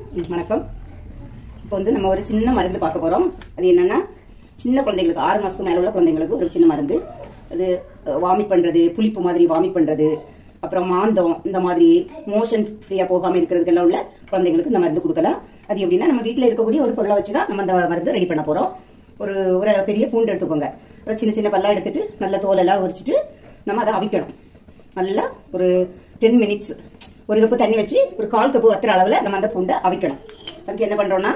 ம், வணக்கம் இப்போ வந்து நம்ம ஒரு சின்ன மருந்து பார்க்க போறோம் அது என்னன்னா சின்ன குழந்தைங்களுக்கு ஆறு மாசத்துக்கு மேல உள்ள குழந்தைங்களுக்கு ஒரு சின்ன மருந்து அது வாமிட் பண்றது புளிப்பு மாதிரி வாமிட் பண்றது அப்புறம் மாந்தம் இந்த மாதிரி மோஷன் ஃப்ரீயா போகாம இருக்கிறதுக்கெல்லாம் உள்ள குழந்தைங்களுக்கு இந்த மருந்து கொடுக்கலாம் அது எப்படின்னா நம்ம வீட்டில் இருக்கக்கூடிய ஒரு பொருளை வச்சு தான் நம்ம அந்த மருந்து ரெடி பண்ண போறோம் ஒரு ஒரு பெரிய பூண்டு எடுத்துக்கோங்க அதை சின்ன சின்ன பல்லா எடுத்துட்டு நல்ல தோலெல்லாம் உரிச்சிட்டு நம்ம அதை அவிக்கணும் நல்லா ஒரு டென் மினிட்ஸ் ஒரு கப்பு தண்ணி வச்சு ஒரு கால் கப்பு வத்துற அளவில் நம்ம அந்த பூண்டை அவிக்கணும் அதுக்கு என்ன பண்றோம்னா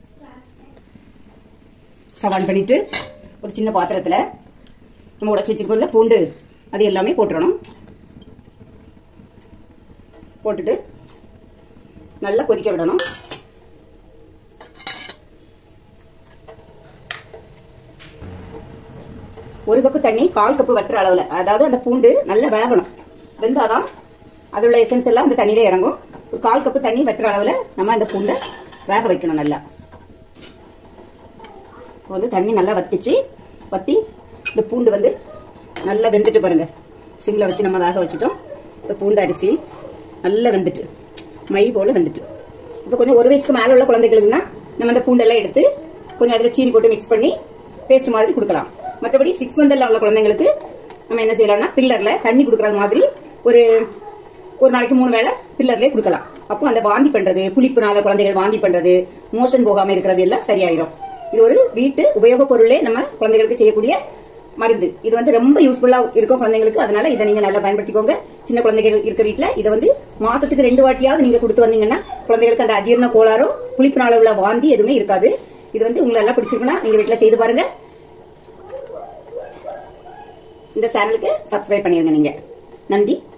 ஸ்டவ் ஆன் பண்ணிட்டு ஒரு சின்ன பாத்திரத்துல நம்ம உடச்சி வச்சிருக்கோம்ல பூண்டு அது எல்லாமே போட்டுறணும் போட்டுட்டு நல்லா கொதிக்க விடணும் ஒரு கப்பு தண்ணி கால் கப்பு வட்டுற அளவுல அதாவது அந்த பூண்டு நல்லா வேகணும் வெந்தாதான் அதோட எசன்ஸ் எல்லாம் அந்த தண்ணியில இறங்கும் ஒரு கால் கப்பு தண்ணி வட்டுற அளவுல நம்ம அந்த பூண்டை வேக வைக்கணும் நல்லா இப்போ வந்து தண்ணி நல்லா வத்திச்சு வத்தி இந்த பூண்டு வந்து நல்லா வெந்துட்டு பாருங்க சிம்ல வச்சு நம்ம வேக வச்சுட்டோம் இந்த பூண்டு அரிசி நல்லா வெந்துட்டு மை போல வெந்துட்டு இப்போ கொஞ்சம் ஒரு வயசுக்கு மேல உள்ள குழந்தைகளுக்குன்னா நம்ம அந்த பூண்டெல்லாம் எடுத்து கொஞ்சம் அதில் சீனி போட்டு மிக்ஸ் பண்ணி பேஸ்ட் மாதிரி கொடுக்கலாம் மற்றபடி சிக்ஸ் மந்த்ல உள்ள குழந்தைங்களுக்கு நம்ம என்ன செய்யலாம்னா பில்லர்ல தண்ணி கொடுக்குற மாதிரி ஒரு ஒரு நாளைக்கு மூணு வேளை பில்லர்லேயே கொடுக்கலாம் அப்போ அந்த வாந்தி பண்றது புளிப்புனால குழந்தைகள் வாந்தி பண்றது மோஷன் போகாம இருக்கிறது எல்லாம் சரியாயிரும் இது ஒரு வீட்டு உபயோக பொருளே நம்ம குழந்தைகளுக்கு செய்யக்கூடிய மருந்து இது வந்து ரொம்ப யூஸ்ஃபுல்லா இருக்கும் குழந்தைங்களுக்கு அதனால இதை நீங்க நல்லா பயன்படுத்திக்கோங்க சின்ன குழந்தைகள் இருக்க வீட்டுல இதை வந்து மாசத்துக்கு ரெண்டு வாட்டியாவது நீங்க கொடுத்து வந்தீங்கன்னா குழந்தைகளுக்கு அந்த அஜீரண கோளாறோ புளிப்புனால உள்ள வாந்தி எதுவுமே இருக்காது இது வந்து உங்களை எல்லாம் பிடிச்சிருக்குன்னா நீங்க வீட்டுல செய்து பாருங்க இந்த சேனலுக்கு சப்ஸ்கிரைப் பண்ணிருங்க நீங்க நன்றி